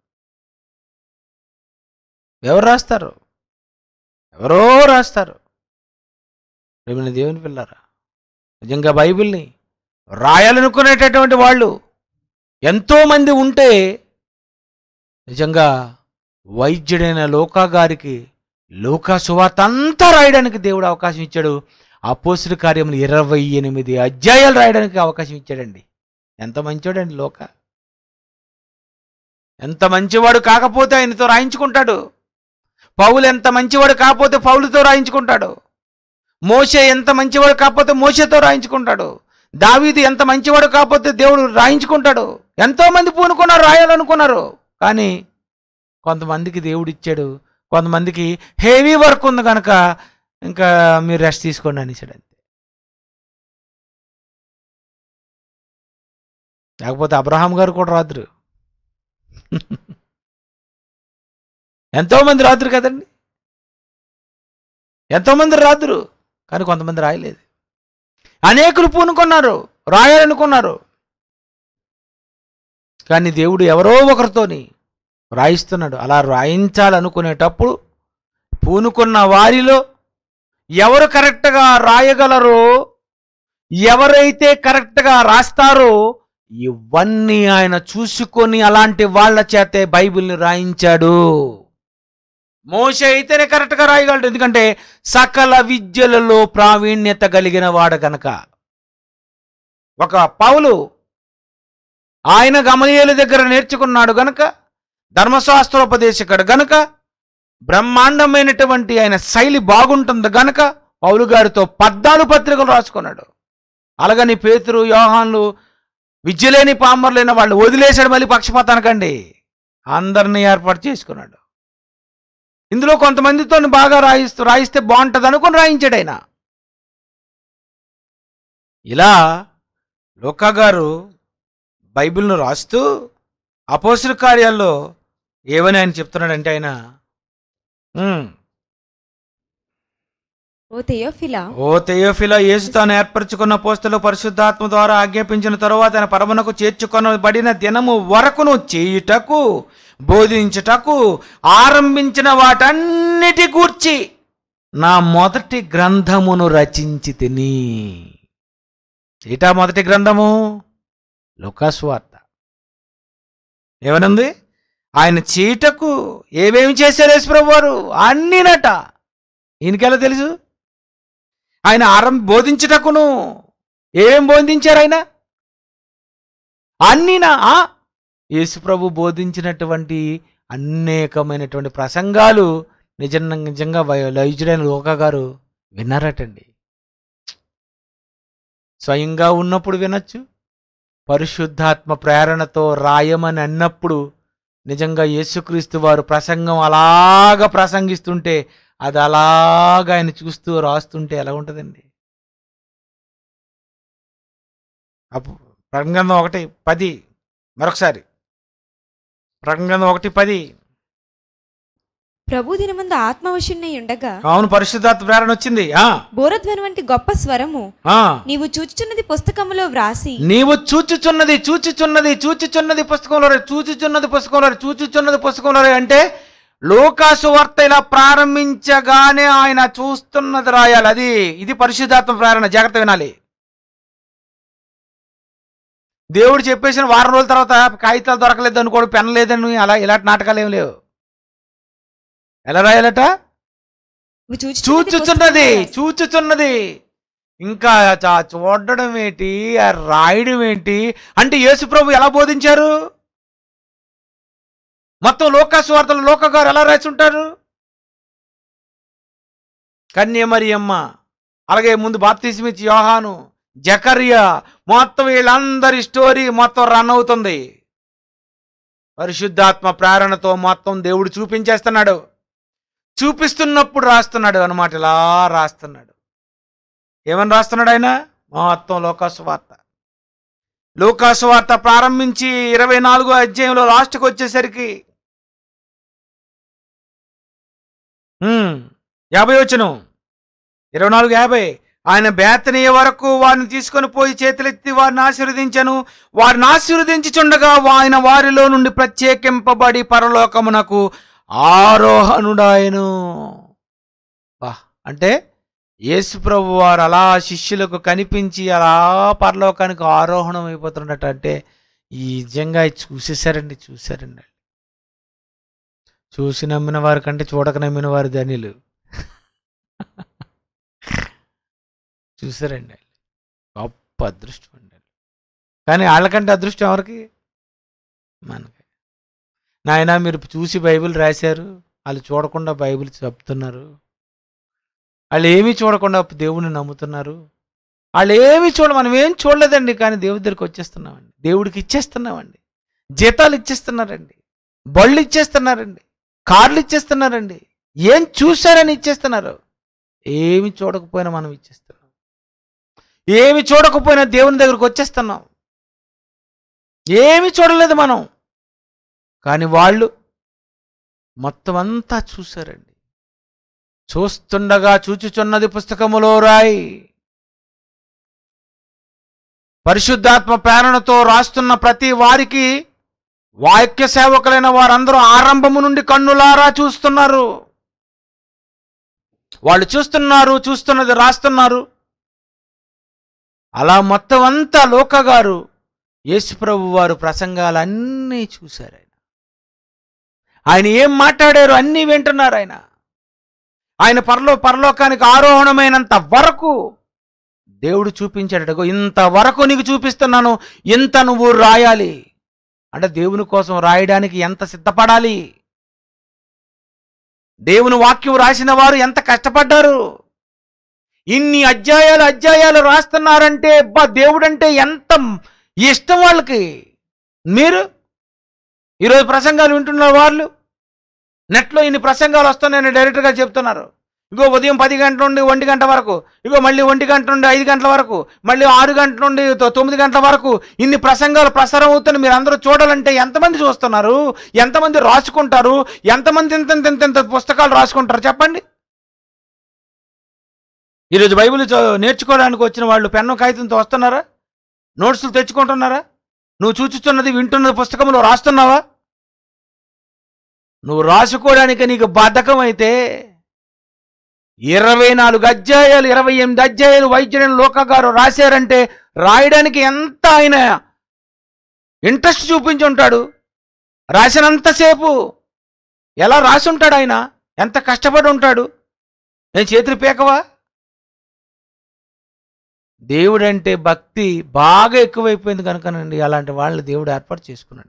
ఎవరు రాస్తారు ఎవరో రాస్తారు ప్రేమిన దేవుని పిల్లరా నిజంగా బైబిల్ని రాయాలనుకునేటటువంటి వాళ్ళు ఎంతో మంది ఉంటే నిజంగా వైద్యుడైన లోకా గారికి లోకా సువార్త అంతా రాయడానికి దేవుడు అవకాశం ఇచ్చాడు అపోసుల కార్యములు ఇరవై ఎనిమిది అధ్యాయాలు రాయడానికి అవకాశం ఇచ్చాడండి ఎంత మంచోడండి లోక ఎంత మంచివాడు కాకపోతే ఆయనతో రాయించుకుంటాడు పౌలు ఎంత మంచివాడు కాకపోతే పౌలుతో రాయించుకుంటాడు మోషే ఎంత మంచివాడు కాకపోతే మోషేతో రాయించుకుంటాడు దావీదు ఎంత మంచివాడు కాకపోతే దేవుడు రాయించుకుంటాడు ఎంతో మంది పూనుకున్నారు రాయాలనుకున్నారు కానీ కొంతమందికి దేవుడు ఇచ్చాడు కొంతమందికి హెవీ వర్క్ ఉంది కనుక ఇంకా మీరు రెస్ట్ తీసుకోండి అనేసాడు అంతే లేకపోతే అబ్రహాం గారు కూడా రాదురు ఎంతో మంది రాదురు కదండి ఎంతో మంది రాదురు కానీ కొంతమంది రాయలేదు అనేకులు పూనుకున్నారు రాయాలనుకున్నారు కానీ దేవుడు ఎవరో ఒకరితోని రాయిస్తున్నాడు అలా రాయించాలనుకునేటప్పుడు పూనుకున్న వారిలో ఎవరు కరెక్ట్గా రాయగలరో ఎవరైతే కరెక్ట్గా రాస్తారో ఇవన్నీ ఆయన చూసుకొని అలాంటి వాళ్ళ చేతే బైబిల్ని రాయించాడు మోష అయితేనే కరెక్ట్గా రాయగలడు ఎందుకంటే సకల విద్యలలో ప్రావీణ్యత కలిగిన వాడు గనక ఒక పౌలు ఆయన గమనీయుల దగ్గర నేర్చుకున్నాడు గనక ధర్మశాస్త్రోపదేశకుడు గనక బ్రహ్మాండమైనటువంటి ఆయన శైలి బాగుంటుంది గనక పౌలు గారితో పద్నాలుగు పత్రికలు రాసుకున్నాడు అలాగని పేతురు యోహాన్లు విద్యలేని పామర్లైన వాళ్ళు వదిలేశాడు మళ్ళీ పక్షపాతానికండి అందరినీ ఏర్పాటు చేసుకున్నాడు ఇందులో కొంతమందితో బాగా రాయిస్తూ రాయిస్తే బాగుంటుంది అనుకుని రాయించాడు ఆయన ఇలా లోకా గారు బైబిల్ను రాస్తూ అపోసుల కార్యాల్లో ఏమని ఆయన చెప్తున్నాడంటే ఆయన "ఉమ్, ఓ తెయోఫిలా ఓ తెయోఫిల యేసు తాను ఏర్పరచుకున్న పోస్తులు పరిశుద్ధాత్మ ద్వారా ఆజ్ఞాపించిన తరువాత ఆయన పరమునకు చేర్చుకొనబడిన దినము వరకును చేయుటకు బోధించుటకు ఆరంభించిన వాటన్నిటి గూర్చి నా మొదటి గ్రంథమును రచించి తిని ఏటా మొదటి గ్రంథము లుకాస్వార్త ఏమనుంది ఆయన చీటకు ఏమేమి చేశారు యేసుప్రభు వారు అన్నీనట ఈయనకెలా తెలుసు ఆయన ఆరం బోధించుటకును ఏం బోధించారు ఆయన అన్నీనా ఆ? యేసుప్రభు బోధించినటువంటి అనేకమైనటువంటి ప్రసంగాలు నిజంగా నిజంగా వై- వైద్యుడైన లోక గారు విన్నారటండి స్వయంగా ఉన్నప్పుడు వినొచ్చు పరిశుద్ధాత్మ ప్రేరణతో రాయమని అన్నప్పుడు నిజంగా యేసుక్రీస్తు వారు ప్రసంగం అలాగ ప్రసంగిస్తుంటే అది అలాగ ఆయన చూస్తూ రాస్తుంటే ఎలా ఉంటుందండి అప్పుడు ప్రకంగంధం ఒకటి పది మరొకసారి ప్రకంగంధం ఒకటి పది ప్రభు దినమందు ఆత్మవశుణ్ణి ఉండగా అవును పరిశుద్ధాత్మ ప్రేరణ వచ్చింది ఆ బోరధ్వని వంటి గొప్ప స్వరము ఆ నీవు చూచుచున్నది పుస్తకములో వ్రాసి నీవు చూచుచున్నది చూచుచున్నది చూచుచున్నది పుస్తకంలో రా- చూచుచున్నది పుస్తకంలో రా- చూచుచున్నది పుస్తకంలో రా అంటే లోకాసు వార్త ఇలా ప్రారంభించగానే ఆయన చూస్తున్నది రాయాలి అది ఇది పరిశుద్ధాత్మ ప్రేరణ జాగ్రత్త వినాలి దేవుడు చెప్పేసిన వారం రోజుల తర్వాత కాగితాలు దొరకలేదు అనుకోడు పెన్ లేదని అలా ఇలాంటి నాటకాలు ఏం లేవు ఎలా రాయాలట నువ్వు చూచుచున్నది చూచుచున్నది పుస్తకములో వ్రాసి. చూచుచున్నది ఇంకా చా- చూడడం ఏంటి ఆ రాయడం ఏంటి అంటే యేసుప్రభు ఎలా బోధించారు మొత్తం లోకాస్వార్తలు లోక గారు ఎలా రాసి ఉంటారు కన్యమరియమ్మ అలాగే ముందు బాప్తిస్మిచ్చి యోహాను జకర్యా మొత్తం వీళ్ళందరి స్టోరీ మొత్తం రన్ అవుతుంది పరిశుద్ధాత్మ ప్రేరణతో మొత్తం దేవుడు చూపించేస్తున్నాడు చూపిస్తున్నప్పుడు రాస్తున్నాడు అనమాట ఇలా రాస్తున్నాడు ఏమని రాస్తున్నాడు ఆయన మొత్తం లోకాసు వార్త లోకాసు వార్త ప్రారంభించి ఇరవై నాలుగో అధ్యాయంలో లాస్ట్కి వచ్చేసరికి ఉమ్, యాభై వచ్చును ఇరవై నాలుగు యాభై ఆయన బేతనీయ వరకు వారిని తీసుకొని పోయి చేతులెత్తి వారిని ఆశీర్వదించను వారిని ఆశీర్వదించుచుండగా ఆయన వారిలో నుండి ప్రత్యేకింపబడి పరలోకమునకు ఆరోహణుడాయను వా అంటే యేసు ప్రభు వారు అలా శిష్యులకు కనిపించి అలా పరలోకానికి ఆరోహణం అయిపోతున్నట్టు అంటే ఈ నిజంగా ఇది చూసేశారండి చూశారండి చూసి నమ్మిన వారి కంటే చూడక నమ్మిన వారి ధనిలు చూసారండి గొప్ప అదృష్టం అండి కానీ వాళ్ళకంటే అదృష్టం ఎవరికి మనకి నాయన మీరు చూసి బైబిల్ రాశారు వాళ్ళు చూడకుండా బైబిల్ చెప్తున్నారు వాళ్ళు ఏమీ చూడకుండా దేవుడిని నమ్ముతున్నారు వాళ్ళు ఏమీ చూడ మనం ఏం చూడలేదండి కానీ దేవుడి దగ్గరికి వచ్చేస్తున్నామండి దేవుడికి ఇచ్చేస్తున్నామండి జీతాలు ఇచ్చేస్తున్నారండి బళ్ళు ఇచ్చేస్తున్నారండి కార్లు ఇచ్చేస్తున్నారండి ఏం చూశారని ఇచ్చేస్తున్నారు ఏమి చూడకపోయినా మనం ఇచ్చేస్తున్నాం ఏమి చూడకపోయినా దేవుని దగ్గరికి వచ్చేస్తున్నాం ఏమి చూడలేదు మనం కానీ వాళ్ళు మొత్తం అంతా చూశారండి చూస్తుండగా చూచుచున్నది పుస్తకములో రాయి పరిశుద్ధాత్మ ప్రేరణతో రాస్తున్న ప్రతి వారికి వాక్య సేవకులైన వారందరూ ఆరంభము నుండి కన్నులారా చూస్తున్నారు వాళ్ళు చూస్తున్నారు చూస్తున్నది రాస్తున్నారు అలా మొత్తం అంతా లోకగారు యేసుప్రభు వారు ప్రసంగాలన్నీ చూశారు ఆయన ఆయన ఏం మాట్లాడారు అన్నీ వింటున్నారు ఆయన ఆయన పరలో పరలోకానికి ఆరోహణమైనంత వరకు దేవుడు చూపించాడట ఇంతవరకు నీకు చూపిస్తున్నాను ఇంత నువ్వు రాయాలి అంటే దేవుని కోసం రాయడానికి ఎంత సిద్ధపడాలి దేవుని వాక్యం రాసిన వారు ఎంత కష్టపడ్డారు ఇన్ని అధ్యాయాలు అధ్యాయాలు రాస్తున్నారంటే బా దేవుడంటే ఎంత ఇష్టం వాళ్ళకి మీరు ఈరోజు ప్రసంగాలు వింటున్న వాళ్ళు నెట్లో ఇన్ని ప్రసంగాలు వస్తున్నాయని డైరెక్ట్గా చెప్తున్నారు ఇగో ఉదయం పది గంటల నుండి ఒంటి గంట వరకు ఇగో మళ్ళీ ఒంటి గంట నుండి ఐదు గంటల వరకు మళ్ళీ ఆరు గంటల నుండి తొ- తొమ్మిది గంటల వరకు ఇన్ని ప్రసంగాలు ప్రసారం అవుతున్న మీరు అందరూ చూడాలంటే ఎంతమంది చూస్తున్నారు ఎంతమంది రాసుకుంటారు ఎంతమంది ఇంత ఇంత ఇంత ఇంత పుస్తకాలు రాసుకుంటారు చెప్పండి ఈరోజు బైబిల్ చ- నేర్చుకోవడానికి వచ్చిన వాళ్ళు పెన్ను కాగితంతో వస్తున్నారా నోట్స్లు తెచ్చుకుంటున్నారా నువ్వు చూచుతున్నది వింటున్నది పుస్తకంలో రాస్తున్నావా నువ్వు రాసుకోవడానికి నీకు బద్ధకం అయితే ఇరవై నాలుగు అధ్యాయాలు ఇరవై ఎనిమిది అధ్యాయాలు వైద్యుడైన లోక గారు రాశారంటే రాయడానికి ఎంత ఆయన ఇంట్రెస్ట్ చూపించి ఉంటాడు రాసినంతసేపు ఎలా రాసి ఉంటాడు ఆయన ఎంత కష్టపడి ఉంటాడు నేను చేతులు పీకవా దేవుడంటే భక్తి బాగా ఎక్కువైపోయింది కనుకనండి అలాంటి వాళ్ళని దేవుడు ఏర్పాటు చేసుకున్నాడు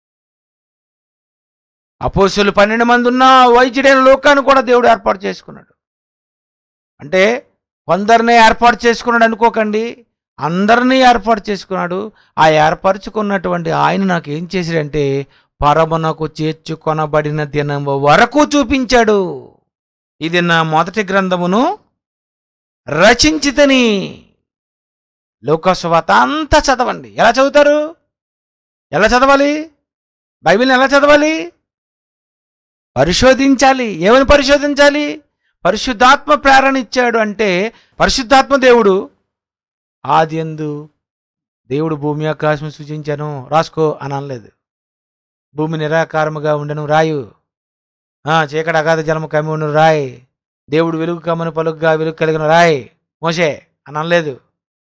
అపోసులు పన్నెండు మంది ఉన్న వైద్యుడైన లోకాన్ని కూడా దేవుడు ఏర్పాటు చేసుకున్నాడు అంటే కొందరినే ఏర్పాటు చేసుకున్నాడు అనుకోకండి అందరినీ ఏర్పాటు చేసుకున్నాడు ఆ ఏర్పరచుకున్నటువంటి ఆయన నాకు ఏం చేశాడంటే పరమునకు చేర్చుకొనబడిన దినం వరకు చూపించాడు ఇది నా మొదటి గ్రంథమును రచించితని లోకస్వాత అంతా చదవండి ఎలా చదువుతారు ఎలా చదవాలి బైబిల్ని ఎలా చదవాలి పరిశోధించాలి ఏమని పరిశోధించాలి పరిశుద్ధాత్మ ప్రేరణ ఇచ్చాడు అంటే పరిశుద్ధాత్మ దేవుడు ఆది ఎందు దేవుడు భూమి ఆకాశం సూచించాను రాసుకో అని అనలేదు భూమి నిరాకారముగా ఉండను రాయు ఆ, చీకటి అగాధ జలము కమ్మును రాయ్ దేవుడు వెలుగు కమ్మను పలుగ్గా వెలుగు కలిగిన రాయ్ మోసే అని అనలేదు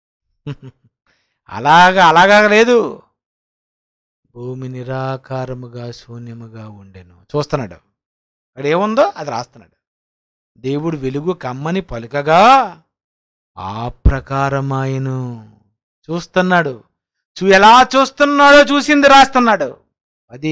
అలాగా అలాగా లేదు భూమి నిరాకారముగా శూన్యముగా ఉండెను చూస్తున్నాడు అక్కడ ఏముందో అది రాస్తున్నాడు దేవుడు వెలుగు కమ్మని పలుకగా ఆ ప్రకారమాయను చూస్తున్నాడు చూ ఎలా చూస్తున్నాడో చూసింది రాస్తున్నాడు అది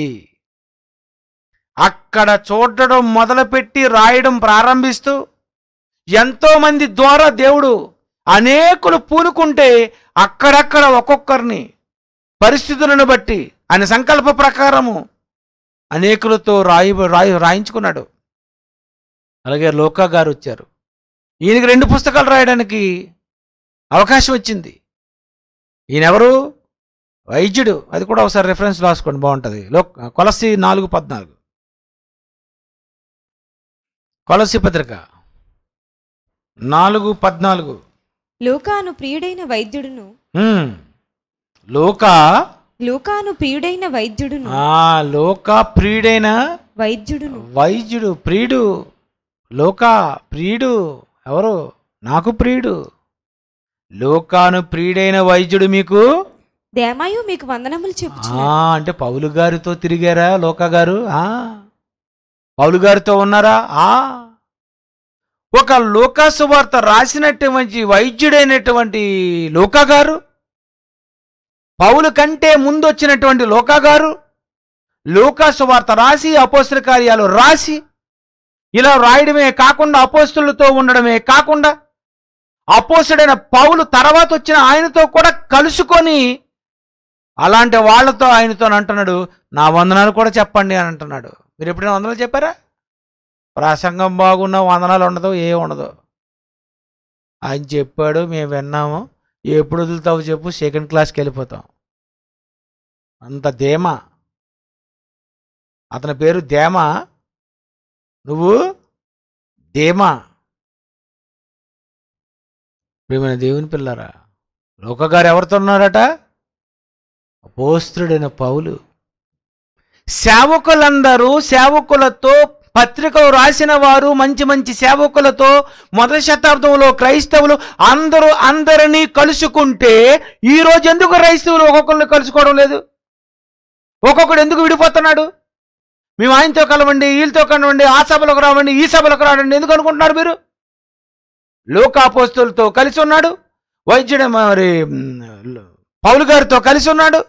అక్కడ చూడడం మొదలుపెట్టి రాయడం ప్రారంభిస్తూ ఎంతో మంది ద్వారా దేవుడు అనేకులు పూనుకుంటే అక్కడక్కడ ఒక్కొక్కరిని పరిస్థితులను బట్టి ఆయన సంకల్ప ప్రకారము అనేకులతో రాయి రాయి రాయించుకున్నాడు అలాగే లోకా గారు వచ్చారు ఈయనకి రెండు పుస్తకాలు రాయడానికి అవకాశం వచ్చింది ఈయనెవరు వైద్యుడు అది కూడా ఒకసారి రెఫరెన్స్ రాసుకోండి బాగుంటుంది లో కొలసి నాలుగు పద్నాలుగు కొలసి పత్రిక నాలుగు పద్నాలుగు లోకాను ప్రియుడైన వైద్యుడును హ్మ్. లోక లోకాను ప్రియుడైన వైద్యుడును ఆ లోక ప్రియుడైన వైద్యుడును వైద్యుడు ప్రియుడు లోక ప్రియుడు ఎవరు నాకు ప్రియుడు లోకాను ప్రియుడైన వైద్యుడు మీకు దేమాయు మీకు వందనములు ఆ చెప్పుచున్నాడు అంటే పౌలు గారితో తిరిగారా లోక గారు ఆ పౌలు గారితో ఉన్నారా ఆ ఒక లోకాసు వార్త రాసినటువంటి వైద్యుడైనటువంటి లోకా గారు పౌలు కంటే ముందు వచ్చినటువంటి లోకా గారు లోకాసు వార్త రాసి అపోస్తుల కార్యాలు రాసి ఇలా రాయడమే కాకుండా అపోస్తులతో ఉండడమే కాకుండా అపోస్తుడైన పౌలు తర్వాత వచ్చిన ఆయనతో కూడా కలుసుకొని అలాంటి వాళ్ళతో ఆయనతో అంటున్నాడు నా వందనాలు కూడా చెప్పండి అని అంటున్నాడు మీరు ఎప్పుడైనా వందనాలు చెప్పారా ప్రసంగం బాగున్న వందనాలు ఉండదు ఏ ఉండదు ఆయన చెప్పాడు మేము విన్నాము ఎప్పుడు వదులుతావు చెప్పు సెకండ్ క్లాస్కి వెళ్ళిపోతాం అంత ధేమ అతని పేరు ధేమ నువ్వు ధేమా ప్రేమైన దేవుని పిల్లరా లోకగారు ఎవరితో ఉన్నారట అపోస్త్రుడైన పౌలు సేవకులందరూ సేవకులతో పత్రికలు రాసిన వారు మంచి మంచి సేవకులతో మొదటి శతాబ్దంలో క్రైస్తవులు అందరూ అందరినీ కలుసుకుంటే ఈ రోజు ఎందుకు క్రైస్తవులు ఒక్కొక్కరిని కలుసుకోవడం లేదు ఒక్కొక్కడు ఎందుకు విడిపోతున్నాడు మేము ఆయనతో కలవండి వీళ్ళతో కలవండి ఆ సభలకు రావండి ఈ సభలకు రావండి ఎందుకు అనుకుంటున్నారు మీరు లోకాపోస్తులతో కలిసి ఉన్నాడు వైద్యుడు మరి మ్, పౌలు గారితో కలిసి ఉన్నాడు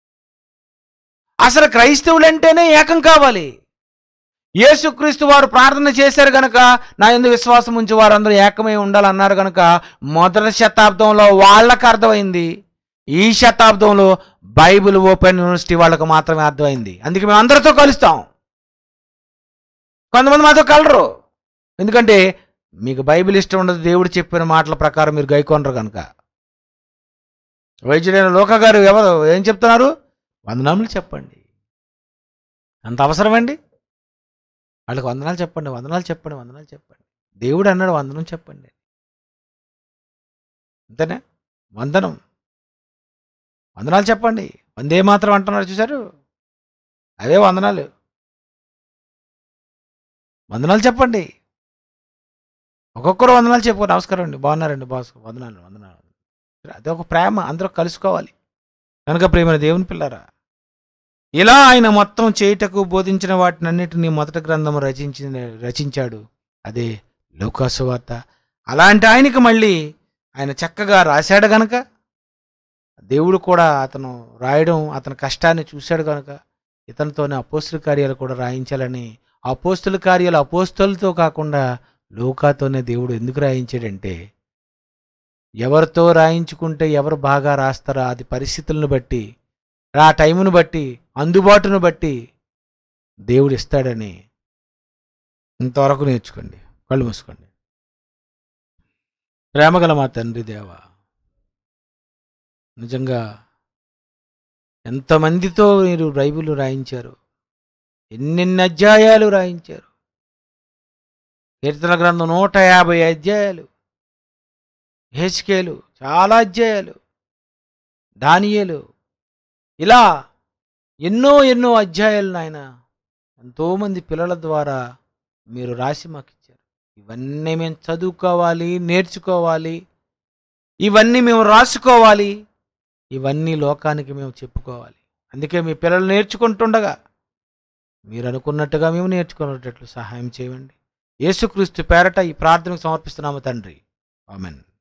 అసలు క్రైస్తవులంటేనే ఏకం కావాలి యేసుక్రీస్తు వారు ప్రార్థన చేశారు గనక నా ఎందు విశ్వాసం ఉంచి వారందరూ ఏకమై ఉండాలన్నారు గనక మొదటి శతాబ్దంలో వాళ్ళకి అర్థమైంది ఈ శతాబ్దంలో బైబిల్ ఓపెన్ యూనివర్సిటీ వాళ్ళకు మాత్రమే అర్థమైంది అందుకే మేము అందరితో కలుస్తాం కొంతమంది మాతో కలరు ఎందుకంటే మీకు బైబిల్ ఇష్టం ఉండదు దేవుడు చెప్పిన మాటల ప్రకారం మీరు గైకొనరు కనుక వైద్యుడైన లోక గారు ఎవరు ఏం చెప్తున్నారు వందనాములు చెప్పండి అంత అవసరమండి వాళ్ళకి వందనాలు చెప్పండి వందనాలు చెప్పండి వందనాలు చెప్పండి దేవుడు అన్నాడు వందనం చెప్పండి అంతేనా వందనం వందనాలు చెప్పండి వందే మాత్రం అంటున్నారు చూశారు అవే వందనాలు వందనాలు చెప్పండి ఒక్కొక్కరు వందనాలు చెప్పుకో నమస్కారం అండి బాగున్నారండి బాస్ వందనాలు వందనాలు అదే ఒక ప్రేమ అందరూ కలుసుకోవాలి కనుక ప్రేమ దేవుని పిల్లరా ఇలా ఆయన మొత్తం చేయుటకు బోధించిన వాటినన్నిటినీ మొదటి గ్రంథం రచించిన రచించాడు అదే లూకాసు వార్త అలాంటి ఆయనకి మళ్ళీ ఆయన చక్కగా రాశాడు గనక దేవుడు కూడా అతను రాయడం అతని కష్టాన్ని చూశాడు కనుక ఇతనితోనే అపోస్తుల కార్యాలు కూడా రాయించాలని అపోస్తుల కార్యాలు అపోస్తులతో కాకుండా లోకాతోనే దేవుడు ఎందుకు రాయించాడంటే ఎవరితో రాయించుకుంటే ఎవరు బాగా రాస్తారో అది పరిస్థితులను బట్టి ఆ టైమును బట్టి అందుబాటును బట్టి దేవుడు ఇస్తాడని ఇంతవరకు నేర్చుకోండి కళ్ళు మూసుకోండి ప్రేమగల మా తండ్రి దేవ నిజంగా ఎంతమందితో మీరు బైబిల్ రాయించారు ఎన్నెన్ని అధ్యాయాలు రాయించారు కీర్తన గ్రంథం నూట యాభై అధ్యాయాలు హెచ్కేలు చాలా అధ్యాయాలు దానియేలు ఇలా ఎన్నో ఎన్నో అధ్యాయాలు నాయన ఎంతోమంది పిల్లల ద్వారా మీరు రాసి మాకు ఇచ్చారు ఇవన్నీ మేము చదువుకోవాలి నేర్చుకోవాలి ఇవన్నీ మేము రాసుకోవాలి ఇవన్నీ లోకానికి మేము చెప్పుకోవాలి అందుకే మీ పిల్లలు నేర్చుకుంటుండగా మీరు అనుకున్నట్టుగా మేము నేర్చుకునేటట్లు సహాయం చేయండి యేసుక్రీస్తు పేరట ఈ ప్రార్థనకు సమర్పిస్తున్నాము తండ్రి ఆమెన్